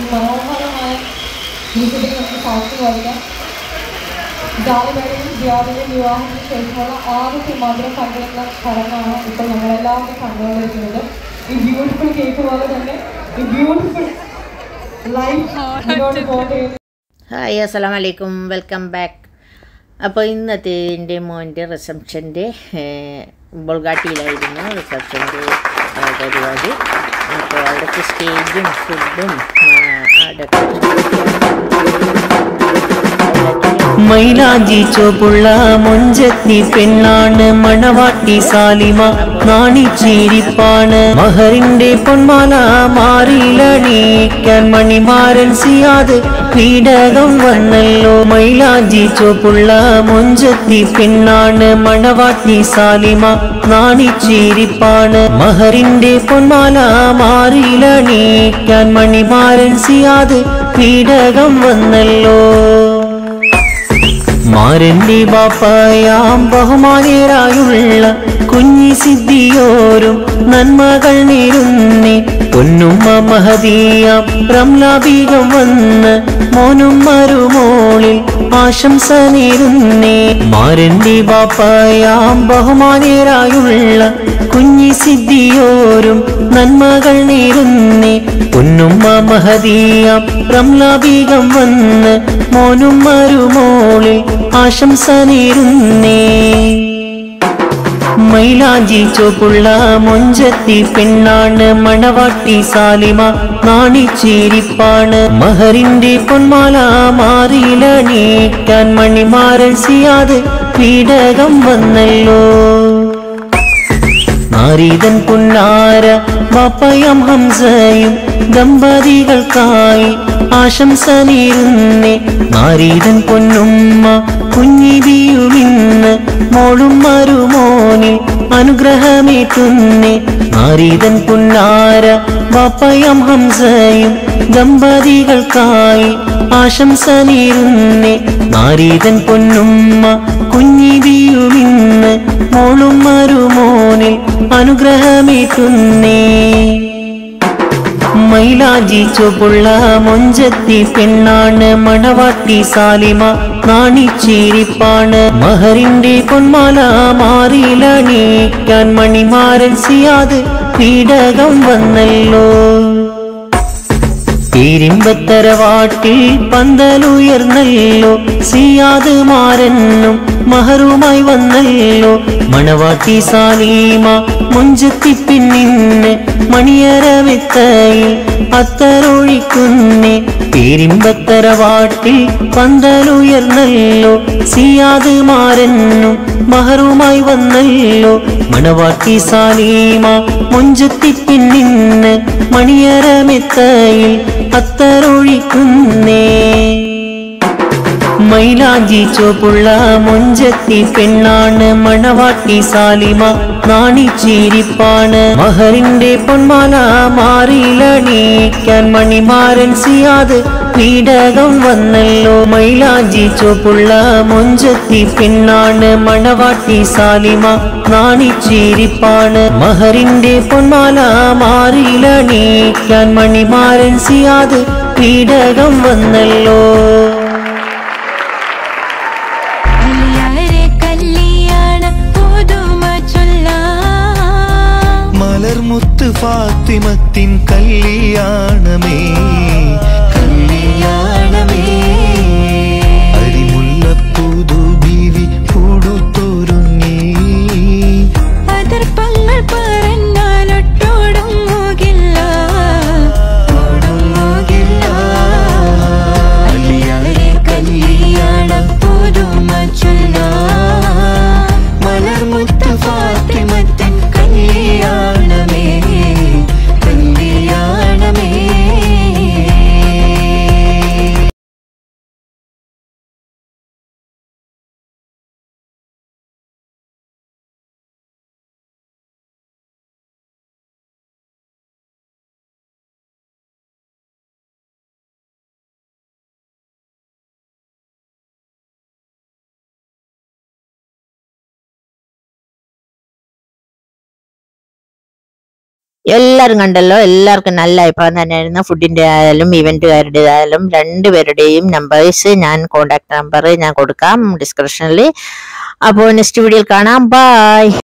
മനോഹരമായ ഗീതത്തിൽ നമുക്ക് സാക്ഷി വഹിക്കാം ജാലിബയുടെയും ജിയാദിന്റെയും വിവാഹത്തിന് ശേഷമുള്ള ആദ്യത്തെ മധുരം പങ്കിടുന്ന ചടങ്ങാണ് ഇപ്പോൾ നമ്മളെല്ലാവരും കണ്ടുകൊണ്ടിരിക്കുന്നത് ഈ ബ്യൂട്ടിഫുൾ കേക്ക് പോലെ തന്നെ ഈ ബ്യൂട്ടിഫുൾ ലൈഫ് മുന്നോട്ട് പോകുകയും ഹായ് അസ്സലാം വലൈക്കും വെൽക്കം ബാക്ക് അപ്പോൾ ഇന്നത്തെ എൻ്റെ മോൻ്റെ റിസപ്ഷൻ്റെ ബൊൾഗാട്ടിയിലായിരുന്നു റിസപ്ഷൻ്റെ പരിപാടി അപ്പോൾ അവിടുത്തെ സ്റ്റേജും ഫുഡും മൈലാഞ്ചി ചോപ്പുള്ള മൊഞ്ചത്തി പെണ്ണാണ് മണവാട്ടി സാലിമ നാണിച്ചീരിപ്പാണ് മഹറിന്റെ പൊന്മാല മാറിയിലണിയിക്കാൻ മണിമാരൻ സിയാദ് പീഡകം വന്നല്ലോ മൈലാഞ്ചി ചോപ്പുള്ള മൊഞ്ചത്തി പെണ്ണാണ് മണവാട്ടി സാലിമ നാണിച്ചീരിപ്പാണ് മഹറിന്റെ പൊന്മാല മാറിയിലണിയിക്കാൻ മണിമാരൻ സിയാദ് പീഡകം വന്നല്ലോ മാരന്റെ ബാപ്പായാം ബഹുമാനേരായുള്ള കുഞ്ഞി സിദ്ധിയോരും നന്മകൾ നേരുന്നേ പൊന്നുമ്മ മഹദീയാം റംലാബീകം വന്ന് മോനും മരുമോളിൽ ആശംസ നേരുന്നേ മാരന്റെ ബാപ്പായാം ബഹുമാനേരായുള്ള കുഞ്ഞി സിദ്ധിയോരും നന്മകൾ നേരുന്നേ പൊന്നുമ്മ മഹദീയാം റംലാബീകം വന്ന് മോനും മരുമോളിൽ ആശംസ നേരുന്നേ മൈലാഞ്ചി ചോപ്പുള്ള മൊഞ്ചത്തി പെണ്ണാണ് മണവാട്ടി സാലിമ നാണിച്ചേരിപ്പാണ് മഹറിന്റെ പൊന്മാല മാറിയിലണീക്കാൻ മണിമാരൻ സിയാദ് പീഡകം വന്നല്ലോ നാരീതൻ പുന്നാര ബാപ്പയം ഹംസയും ദമ്പതികൾക്കായി ആശംസ നേരുന്നേ നാരീതൻ പൊന്നുമ്മ കുഞ്ഞിബിയുമിന്ന് മോളും മരുമോനിൽ അനുഗ്രഹമേറ്റുന്നേ നാരീതൻ പുന്നാര ബാപ്പയം ഹംസയും ദമ്പതികൾക്കായി ആശംസ നേരുന്നേ നാരീതൻ പൊന്നുമ്മ കുഞ്ഞിബിയുമിന്ന് മോളും മരുമോനിൽ അനുഗ്രഹമേറ്റുന്നേ മൈലാജി ചുപുള്ള മൊഞ്ചത്തി പെണ്ണാണ് മണവാട്ടി സാലിമ നാണിച്ചേരിപ്പാണ് മഹറിന്റെ പൊന്മാല മാറിയിലണീക്കാൻ മണിമാരൻ സിയാദ് പീഡകം വന്നല്ലോ പേരിമ്പത്തരവാട്ടിൽ പന്തലുയർന്നല്ലോ സിയാദ് മാരനും മഹറുമായി വന്നല്ലോ മണവാട്ടി സാലീമ മുഞ്ചത്തി പിന്നിന്ന് മണിയറവിത്തയിൽ അത്തരൊഴിക്കുന്നേ പേരിമ്പത്തരവാട്ടിൽ പന്തലുയർന്നല്ലോ സിയാദ് മാരനും മഹറുമായി വന്നല്ലോ മണവാട്ടി സാലീമ മുഞ്ചത്തി പിന്നിന്ന് മണിയറമെത്തയിൽ അത്തരൊഴിക്കുന്നേ മൈലാഞ്ചി ചോപ്പുള്ള മൊഞ്ചത്തി പെണ്ണാണ് മണവാട്ടി സാലിമ നാണിച്ചീരിപ്പാണ് മഹറിന്റെ പൊന്മാല മാറിയിലണീക്കാൻ മണിമാരൻ സിയാദ് പീഡകം വന്നല്ലോ മൈലാഞ്ചി ചോപ്പുള്ള മൊഞ്ചത്തി പെണ്ണാണ് മണവാട്ടി സാലിമ നാണിച്ചീരിപ്പാണ് മഹറിന്റെ പൊന്മാല മാറിയിലണീക്കാൻ മണിമാരൻ സിയാദ് പീഡകം വന്നല്ലോ അലിയാരെ കല്യാണ പുതുമ ചൊല്ലാം മലർമുത്ത് ഫാത്തിമത്തിൻ കല്യാണമേ കല്യാണമേ അരിമുല്ലപ്പൂതു ബീവി പൂടുത്തൊരുങ്ങി അതിർപ്പങ്ങൾ പറഞ്ഞാലൊട്ടോടുങ്ങുകില്ല ഓടുങ്ങുകില്ല അലിയാരെ കല്യാണ പുതുമ ചൊല്ലാം മലർമുത്ത് ഫാത്തിമത്തിൻ കല്യാണമേ കല്യാണമേ എല്ലാവരും കണ്ടല്ലോ എല്ലാവർക്കും നല്ല അഭിപ്രായം തന്നെയായിരുന്നു ഫുഡിന്റെ ആയാലും ഇവന്റുകാരുടെ ആയാലും രണ്ടുപേരുടെയും നമ്പേഴ്സ് ഞാൻ കോണ്ടാക്ട് നമ്പർ ഞാൻ കൊടുക്കാം ഡിസ്ക്രിപ്ഷനിൽ അപ്പോൾ നെക്സ്റ്റ് വീഡിയോയിൽ കാണാം ബൈ